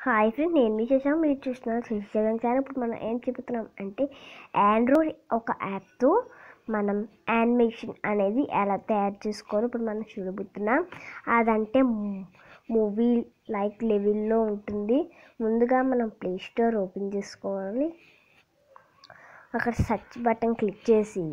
hi friend నేను మీ చేసాం మీరు చూస్తున్నారు శ్రీశైలం ఛానల్ ఇప్పుడు మనం ఏం చెబుతున్నాం అంటే ఆండ్రాయిడ్ ఒక యాప్తో మనం యానిమేషన్ అనేది ఎలా తయారు చేసుకోవాలో ఇప్పుడు మనం చూడబోతున్నాం అదంటే మూవీ లైక్ లెవెల్లో ఉంటుంది ముందుగా మనం ప్లే స్టోర్ ఓపెన్ చేసుకోవాలి అక్కడ సెర్చ్ బటన్ క్లిక్ చేసి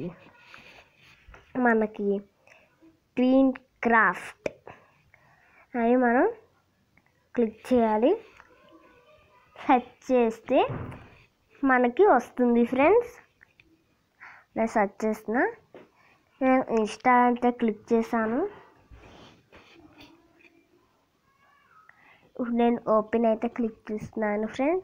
మనకి ట్వీన్ క్రాఫ్ట్ అని మనం క్లిక్ చేయాలి సెర్చ్ చేస్తే మనకి వస్తుంది ఫ్రెండ్స్ నేను సెర్చ్ చేసిన నేను ఇన్స్టా అంతా క్లిక్ చేశాను ఇప్పుడు నేను ఓపెన్ అయితే క్లిక్ చేస్తున్నాను ఫ్రెండ్స్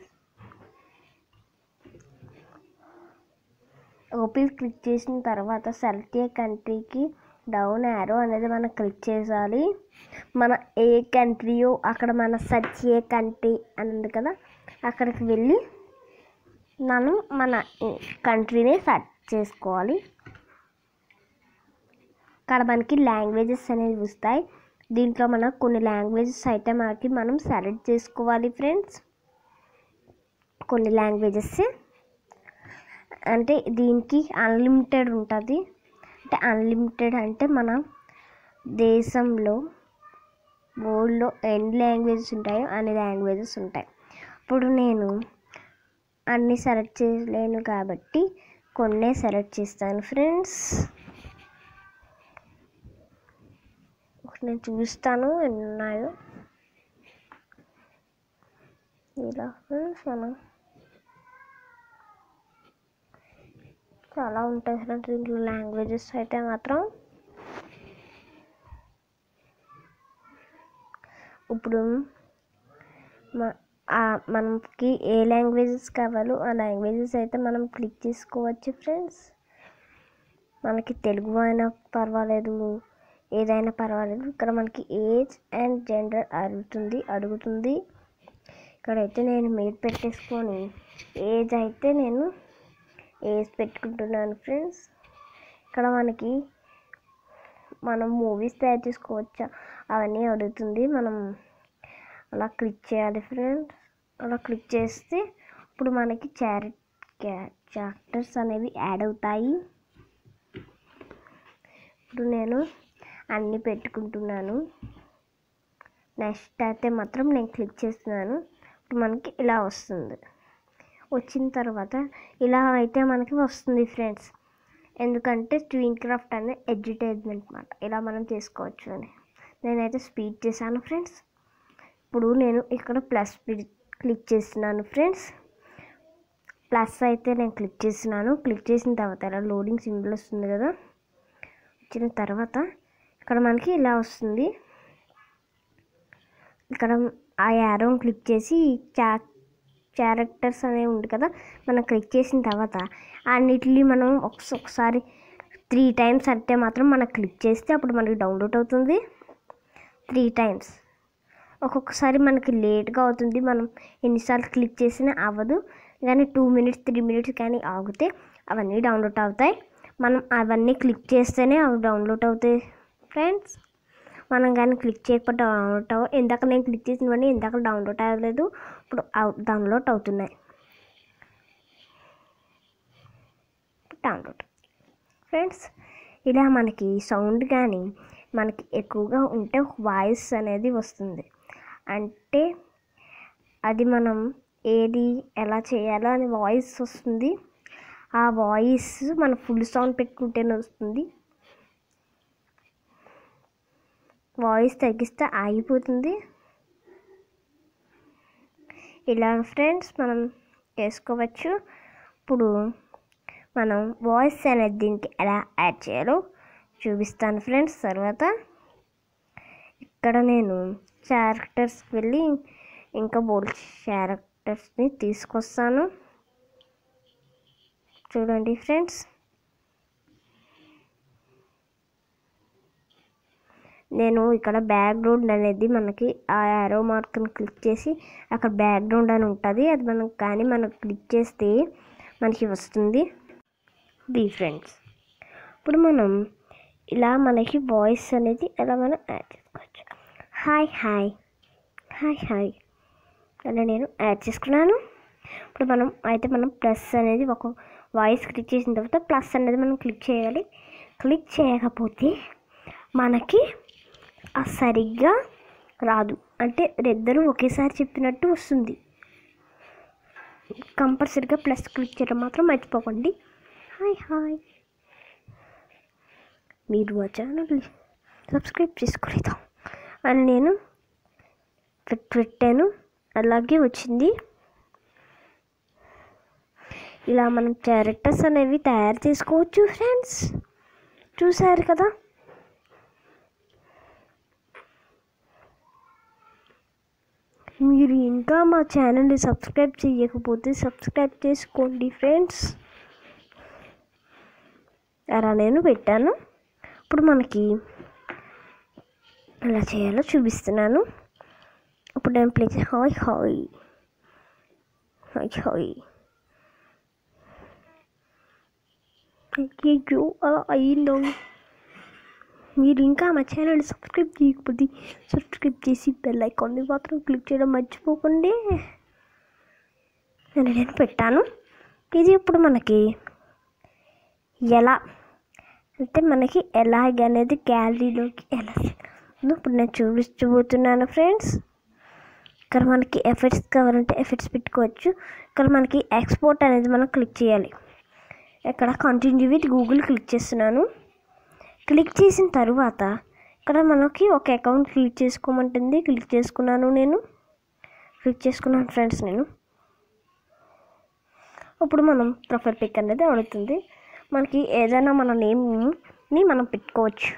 ఓపెన్ క్లిక్ చేసిన తర్వాత సెలెక్ట్ ఏ కంట్రీకి డౌన్ యారో అనేది మనం క్లిక్ చేయాలి మన ఏ కంట్రీయో అక్కడ మన సెర్చ్ ఏ కంట్రీ అని ఉంది కదా అక్కడికి వెళ్ళి మనం మన కంట్రీని సెర్చ్ చేసుకోవాలి అక్కడ మనకి లాంగ్వేజెస్ అనేవి వస్తాయి దీంట్లో మనం కొన్ని లాంగ్వేజెస్ అయితే మనకి మనం సెలెక్ట్ చేసుకోవాలి ఫ్రెండ్స్ కొన్ని లాంగ్వేజెస్ అంటే దీనికి అన్లిమిటెడ్ ఉంటుంది అంటే అన్లిమిటెడ్ అంటే మన దేశంలో వరల్డ్లో ఎన్ని లాంగ్వేజెస్ ఉంటాయో అన్ని లాంగ్వేజెస్ ఉంటాయి ఇప్పుడు నేను అన్నీ సెలెక్ట్ చేయలేను కాబట్టి కొన్నే సెలెక్ట్ చేస్తాను ఫ్రెండ్స్ నేను చూస్తాను ఎన్ని ఉన్నాయో ఇలా ఫ్రెండ్స్ మనం చాలా ఉంటాయి ఫ్రెండ్స్ దీంట్లో లాంగ్వేజెస్ అయితే మాత్రం ఇప్పుడు మనకి ఏ లాంగ్వేజెస్ కావాలో ఆ లాంగ్వేజెస్ అయితే మనం క్లిక్ చేసుకోవచ్చు ఫ్రెండ్స్ మనకి తెలుగు అయినా పర్వాలేదు ఏదైనా పర్వాలేదు ఇక్కడ మనకి ఏజ్ అండ్ జెండర్ అడుగుతుంది అడుగుతుంది ఇక్కడైతే నేను మీరు పెట్టేసుకొని ఏజ్ అయితే నేను ఏజ్ పెట్టుకుంటున్నాను ఫ్రెండ్స్ ఇక్కడ మనకి మనం మూవీస్ తయారు చేసుకోవచ్చా అవన్నీ అడుగుతుంది మనం అలా క్లిక్ చేయాలి ఫ్రెండ్స్ అలా క్లిక్ చేస్తే ఇప్పుడు మనకి చారి చాప్టర్స్ అనేవి యాడ్ అవుతాయి ఇప్పుడు నేను అన్నీ పెట్టుకుంటున్నాను నెక్స్ట్ అయితే మాత్రం నేను క్లిక్ చేస్తున్నాను ఇప్పుడు మనకి ఇలా వస్తుంది వచ్చిన తర్వాత ఇలా అయితే మనకి వస్తుంది ఫ్రెండ్స్ ఎందుకంటే ట్వీన్ క్రాఫ్ట్ అనే అడ్వర్టైజ్మెంట్ అనమాట ఇలా మనం చేసుకోవచ్చు అని నేనైతే స్పీడ్ చేశాను ఫ్రెండ్స్ ఇప్పుడు నేను ఇక్కడ ప్లస్ క్లిక్ చేస్తున్నాను ఫ్రెండ్స్ ప్లస్ అయితే నేను క్లిక్ చేస్తున్నాను క్లిక్ చేసిన తర్వాత ఇలా లోడింగ్ సింబల్ వస్తుంది కదా వచ్చిన తర్వాత ఇక్కడ మనకి ఇలా వస్తుంది ఇక్కడ ఆ యారోని క్లిక్ చేసి చా క్యారెక్టర్స్ అనేవి ఉంది కదా మనం క్లిక్ చేసిన తర్వాత అన్నిటిని మనం ఒకసారి త్రీ టైమ్స్ అంటే మాత్రం మనం క్లిక్ చేస్తే అప్పుడు మనకి డౌన్లోడ్ అవుతుంది త్రీ టైమ్స్ ఒక్కొక్కసారి మనకి లేట్గా అవుతుంది మనం ఎన్నిసార్లు క్లిక్ చేసినా అవ్వదు కానీ టూ మినిట్స్ త్రీ మినిట్స్ కానీ ఆగితే అవన్నీ డౌన్లోడ్ అవుతాయి మనం అవన్నీ క్లిక్ చేస్తేనే అవి డౌన్లోడ్ అవుతాయి ఫ్రెండ్స్ మనం కానీ క్లిక్ చేయకపోతే డౌన్లోడ్ అవ్వ ఇందాక నేను క్లిక్ చేసినవన్నీ ఇందాక డౌన్లోడ్ అవ్వలేదు ఇప్పుడు డౌన్లోడ్ అవుతున్నాయి డౌన్లోడ్ ఫ్రెండ్స్ ఇలా మనకి సౌండ్ కానీ మనకి ఎక్కువగా ఉంటే వాయిస్ అనేది వస్తుంది అంటే అది మనం ఏది ఎలా చేయాలో అని వాయిస్ వస్తుంది ఆ వాయిస్ మన ఫుల్ సౌండ్ పెట్టుకుంటేనే వస్తుంది వాయిస్ తగ్గిస్తే ఆగిపోతుంది ఇలా ఫ్రెండ్స్ మనం చేసుకోవచ్చు ఇప్పుడు మనం వాయిస్ అనేది దీనికి ఎలా యాడ్ చేయాలో చూపిస్తాను ఫ్రెండ్స్ తర్వాత ఇక్కడ నేను క్యారెక్టర్స్కి వెళ్ళి ఇంకా బోల్డ్ క్యారెక్టర్స్ని తీసుకొస్తాను చూడండి ఫ్రెండ్స్ నేను ఇక్కడ బ్యాక్గ్రౌండ్ అనేది మనకి ఆ యారో మార్క్ని క్లిక్ చేసి అక్కడ బ్యాక్గ్రౌండ్ అని ఉంటుంది అది మనం కానీ మనం క్లిక్ చేస్తే మనకి వస్తుంది ది ఫ్రెండ్స్ ఇప్పుడు మనం ఇలా మనకి వాయిస్ అనేది ఎలా మనం యాడ్ చేసుకోవచ్చు హాయ్ హాయ్ హాయ్ హాయ్ అలా నేను యాడ్ చేసుకున్నాను ఇప్పుడు మనం అయితే మనం ప్లస్ అనేది ఒక వాయిస్ క్లిక్ చేసిన తర్వాత ప్లస్ అనేది మనం క్లిక్ చేయాలి క్లిక్ చేయకపోతే మనకి ఆ సరిగ్గా రాదు అంటే ఇద్దరు ఒకేసారి చెప్పినట్టు వస్తుంది కంపల్సరీగా ప్లస్ క్లిక్ చేయడం మాత్రం మర్చిపోకండి హాయ్ హాయ్ మీరు మా ఛానల్ సబ్స్క్రైబ్ చేసుకోలేదు అని నేను పెట్- పెట్టాను అలాగే వచ్చింది ఇలా మనం క్యారెక్టర్స్ అనేవి తయారు చేసుకోవచ్చు ఫ్రెండ్స్ చూసారు కదా మీరు ఇంకా మా ఛానల్ని సబ్స్క్రైబ్ చేయకపోతే సబ్స్క్రైబ్ చేసుకోండి ఫ్రెండ్స్ అలా నేను పెట్టాను ఇప్పుడు మనకి ఎలా చేయాలో చూపిస్తున్నాను ఇప్పుడు నేను ప్లే చే హాయ్ హాయ్ హాయ్ హాయ్ అయ్యో అలా అయ్యిందో మీరు ఇంకా మా ఛానల్ సబ్స్క్రైబ్ చేయకపోతే సబ్స్క్రైబ్ చేసి బెల్ ఐకాన్ని మాత్రం క్లిక్ చేయడం మర్చిపోకండి నేను నేను పెట్టాను ఇది ఇప్పుడు మనకి ఎలా అంటే మనకి ఎలాగ అనేది గ్యాలరీలోకి ఎలా ఉందో ఇప్పుడు నేను చూపించబోతున్నాను ఫ్రెండ్స్ ఇక్కడ మనకి ఎఫెక్ట్స్ కావాలంటే ఎఫెక్ట్స్ పెట్టుకోవచ్చు ఇక్కడ మనకి ఎక్స్పోర్ట్ అనేది మనం క్లిక్ చేయాలి ఇక్కడ కంటిన్యూ విత్ గూగుల్ క్లిక్ చేస్తున్నాను క్లిక్ చేసిన తర్వాత ఇక్కడ మనకి ఒక అకౌంట్ క్లిక్ చేసుకోమంటుంది క్లిక్ చేసుకున్నాను నేను క్లిక్ చేసుకున్నాను ఫ్రెండ్స్ నేను ఇప్పుడు మనం ప్రొఫైల్ పిక్ అనేది అడుగుతుంది మనకి ఏదైనా మన నేమ్ని మనం పెట్టుకోవచ్చు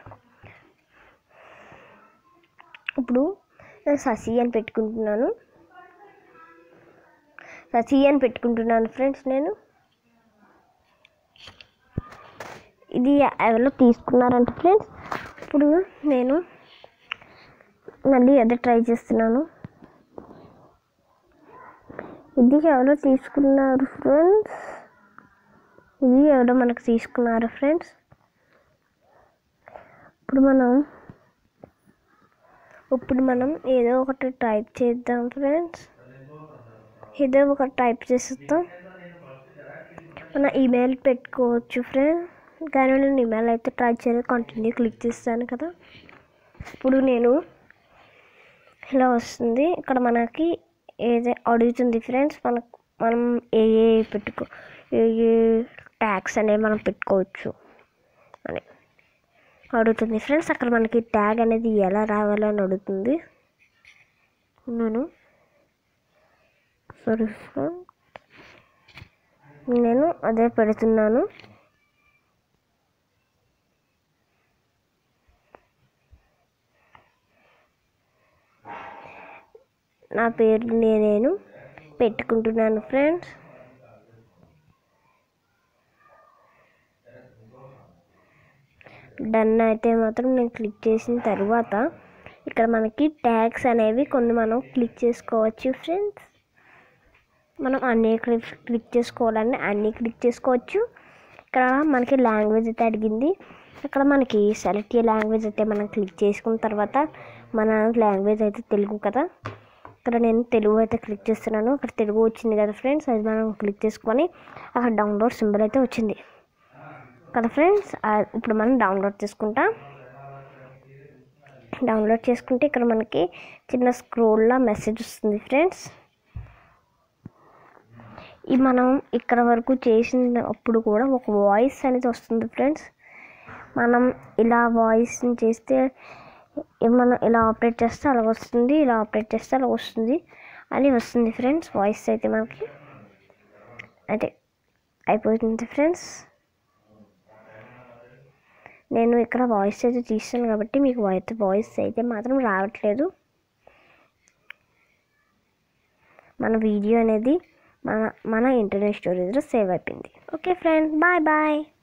ఇప్పుడు నేను శశి అని పెట్టుకుంటున్నాను శశి అని పెట్టుకుంటున్నాను ఫ్రెండ్స్ నేను ఇది ఎవరో తీసుకున్నారంట ఫ్రెండ్స్ ఇప్పుడు నేను మళ్ళీ అదే ట్రై చేస్తున్నాను ఇది ఎవరో తీసుకున్నారు ఫ్రెండ్స్ ఇది ఎవరో మనకు తీసుకున్నారు ఫ్రెండ్స్ ఇప్పుడు మనం ఇప్పుడు మనం ఏదో ఒకటి టైప్ చేద్దాం ఫ్రెండ్స్ ఏదో ఒకటి టైప్ చేసేద్దాం మన ఈమెయిల్ పెట్టుకోవచ్చు ఫ్రెండ్ కానీ నేను ఈమెయిల్ అయితే ట్రై చేయలేదు కంటిన్యూ క్లిక్ చేస్తాను కదా ఇప్పుడు నేను ఇలా వస్తుంది ఇక్కడ మనకి ఏదే అడుగుతుంది ఫ్రెండ్స్ మనకు మనం ఏ ఏ పెట్టుకో ఏ ఏ ట్యాగ్స్ అనేవి మనం పెట్టుకోవచ్చు అని అడుగుతుంది ఫ్రెండ్స్ అక్కడ మనకి ట్యాగ్ అనేది ఎలా రావాలని అడుగుతుంది నేను సారీ నేను అదే పెడుతున్నాను నా పేరు నేను పెట్టుకుంటున్నాను ఫ్రెండ్స్ డన్ అయితే మాత్రం నేను క్లిక్ చేసిన తర్వాత ఇక్కడ మనకి ట్యాగ్స్ అనేవి కొన్ని మనం క్లిక్ చేసుకోవచ్చు ఫ్రెండ్స్ మనం అన్నీ క్లిక్ క్లిక్ చేసుకోవాలని అన్నీ క్లిక్ చేసుకోవచ్చు ఇక్కడ మనకి లాంగ్వేజ్ అయితే అడిగింది ఇక్కడ మనకి సెలెక్ట్ ఏ లాంగ్వేజ్ అయితే మనం క్లిక్ చేసుకున్న తర్వాత మన లాంగ్వేజ్ అయితే తెలుగు కదా ఇక్కడ నేను తెలుగు అయితే క్లిక్ చేస్తున్నాను అక్కడ తెలుగు వచ్చింది కదా ఫ్రెండ్స్ అది మనం క్లిక్ చేసుకొని అక్కడ డౌన్లోడ్ సింబల్ అయితే వచ్చింది కదా ఫ్రెండ్స్ ఆ- ఇప్పుడు మనం డౌన్లోడ్ చేసుకుంటాం డౌన్లోడ్ చేసుకుంటే ఇక్కడ మనకి చిన్న స్క్రోల్లా మెసేజ్ వస్తుంది ఫ్రెండ్స్ ఈ మనం ఇక్కడ వరకు చేసినప్పుడు కూడా ఒక వాయిస్ అనేది వస్తుంది ఫ్రెండ్స్ మనం ఇలా వాయిస్ని చేస్తే మనం ఇలా ఆపరేట్ చేస్తే అలా వస్తుంది ఇలా ఆపరేట్ చేస్తే అలా వస్తుంది అని వస్తుంది ఫ్రెండ్స్ వాయిస్ అయితే మనకి అయితే అయిపోతుంది ఫ్రెండ్స్ నేను ఇక్కడ వాయిస్ అయితే తీస్తాను కాబట్టి మీకు వాయిస్ వాయిస్ అయితే మాత్రం రావట్లేదు మన వీడియో అనేది మన మన ఇంటర్నెట్ స్టోరేజ్లో సేవ్ అయిపోయింది ఓకే ఫ్రెండ్ బాయ్ బాయ్